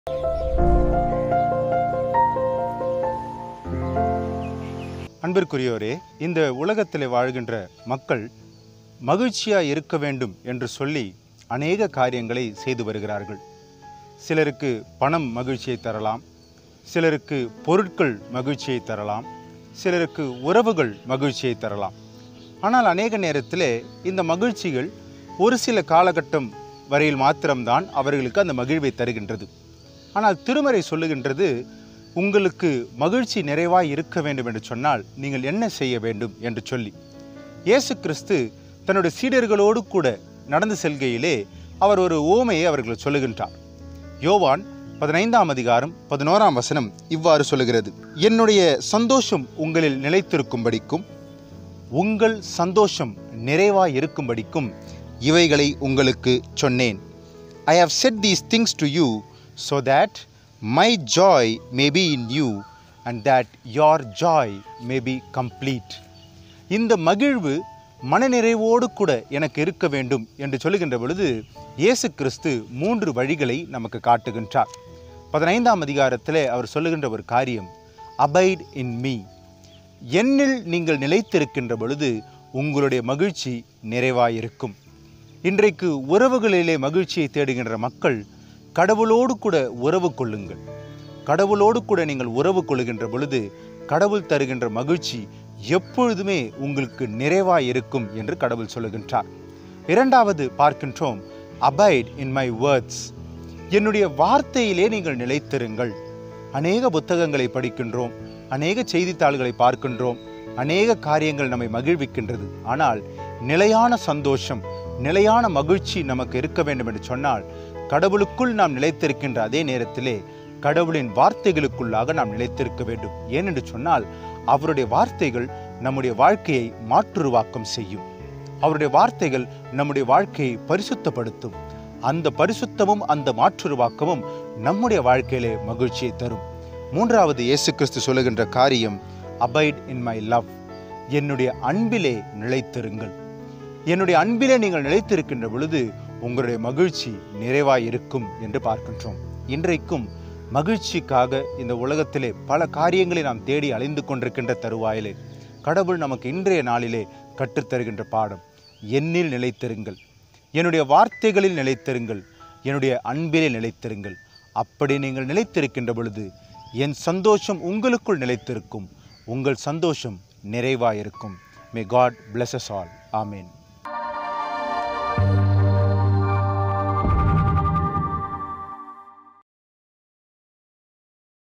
அன்பிற்குரியோரே இந்த உலகத்தில் வாழ்கின்ற மக்கள் மகிழ்ச்சியாக இருக்க வேண்டும் என்று சொல்லி அநேக காரியங்களை செய்து வருகிறார்கள் சிலருக்கு பணம் மகிழ்ச்சியை தரலாம் சிலருக்கு பொருட்கள் மகிழ்ச்சியை தரலாம் சிலருக்கு உறவுகள் மகிழ்ச்சியை தரலாம் ஆனால் அநேக நேரத்தில் இந்த மகிழ்ச்சிகள் ஒரு சில காலகட்டம் வரையில் மாத்திரம்தான் அவர்களுக்கு அந்த மகிழ்வை தருகின்றது ஆனால் திருமறை சொல்லுகின்றது உங்களுக்கு மகிழ்ச்சி நிறைவாய் இருக்க வேண்டும் என்று சொன்னால் நீங்கள் என்ன செய்ய வேண்டும் என்று சொல்லி இயேசு கிறிஸ்து தன்னுடைய சீடர்களோடு கூட நடந்து செல்கையிலே அவர் ஒரு ஓமையை அவர்கள் சொல்லுகின்றார் யோவான் பதினைந்தாம் அதிகாரம் பதினோராம் வசனம் இவ்வாறு சொல்லுகிறது என்னுடைய சந்தோஷம் உங்களில் நிலைத்திருக்கும்படிக்கும் உங்கள் சந்தோஷம் நிறைவாய் இருக்கும்படிக்கும் இவைகளை உங்களுக்கு சொன்னேன் I have said these things to you so that my joy may be in you and that your joy may be complete இந்த மகிழ்வு மனநிறைவோடு கூட எனக்கு இருக்க வேண்டும் என்று சொல்லுகின்ற பொழுது இயேசு கிறிஸ்து மூன்று வழிகளை நமக்கு காட்டுகின்றார் பதினைந்தாம் அதிகாரத்தில் அவர் சொல்லுகின்ற ஒரு காரியம் அபைட் இன் மீ என்னில் நீங்கள் நிலைத்திருக்கின்ற பொழுது உங்களுடைய மகிழ்ச்சி நிறைவாயிருக்கும் இன்றைக்கு உறவுகளிலே மகிழ்ச்சியை தேடுகின்ற மக்கள் கடவுளோடு கூட உறவு கொள்ளுங்கள் கடவுளோடு கூட நீங்கள் உறவு கொள்ளுகின்ற பொழுது கடவுள் தருகின்ற மகிழ்ச்சி எப்பொழுதுமே உங்களுக்கு நிறைவாய் இருக்கும் என்று கடவுள் சொல்லுகின்றார் இரண்டாவது பார்க்கின்றோம் அபைட் இன் மை வேர்ட்ஸ் என்னுடைய வார்த்தையிலே நீங்கள் நிலைத்திருங்கள் அநேக புத்தகங்களை படிக்கின்றோம் அநேக செய்தித்தாள்களை பார்க்கின்றோம் அநேக காரியங்கள் நம்மை மகிழ்விக்கின்றது ஆனால் நிலையான சந்தோஷம் நிலையான மகிழ்ச்சி நமக்கு இருக்க வேண்டும் என்று சொன்னால் கடவுளுக்குள் நாம் நிலைத்திருக்கின்ற அதே நேரத்திலே கடவுளின் வார்த்தைகளுக்குள்ளாக நாம் நிலைத்திருக்க வேண்டும் ஏனென்று சொன்னால் அவருடைய வார்த்தைகள் நம்முடைய வாழ்க்கையை மாற்றுருவாக்கம் செய்யும் அவருடைய வார்த்தைகள் நம்முடைய வாழ்க்கையை பரிசுத்தப்படுத்தும் அந்த பரிசுத்தமும் அந்த மாற்றுருவாக்கமும் நம்முடைய வாழ்க்கையிலே மகிழ்ச்சியை தரும் மூன்றாவது இயேசு கிறிஸ்து சொல்லுகின்ற காரியம் அபைட் இன் மை லவ் என்னுடைய அன்பிலே நிலைத்திருங்கள் என்னுடைய அன்பிலே நீங்கள் நிலைத்திருக்கின்ற பொழுது உங்களுடைய மகிழ்ச்சி நிறைவாய் இருக்கும் என்று பார்க்கின்றோம் இன்றைக்கும் மகிழ்ச்சிக்காக இந்த உலகத்திலே பல காரியங்களை நாம் தேடி அலைந்து கொண்டிருக்கின்ற தருவாயிலே கடவுள் நமக்கு இன்றைய நாளிலே கற்றுத்தருகின்ற பாடம் என்னில் நிலைத்திருங்கள் என்னுடைய வார்த்தைகளில் நிலைத்திருங்கள் என்னுடைய அன்பிலே நிலைத்திருங்கள் அப்படி நீங்கள் நிலைத்திருக்கின்ற பொழுது என் சந்தோஷம் உங்களுக்குள் நிலைத்திருக்கும் உங்கள் சந்தோஷம் நிறைவாயிருக்கும் may God bless us all ஆமேன்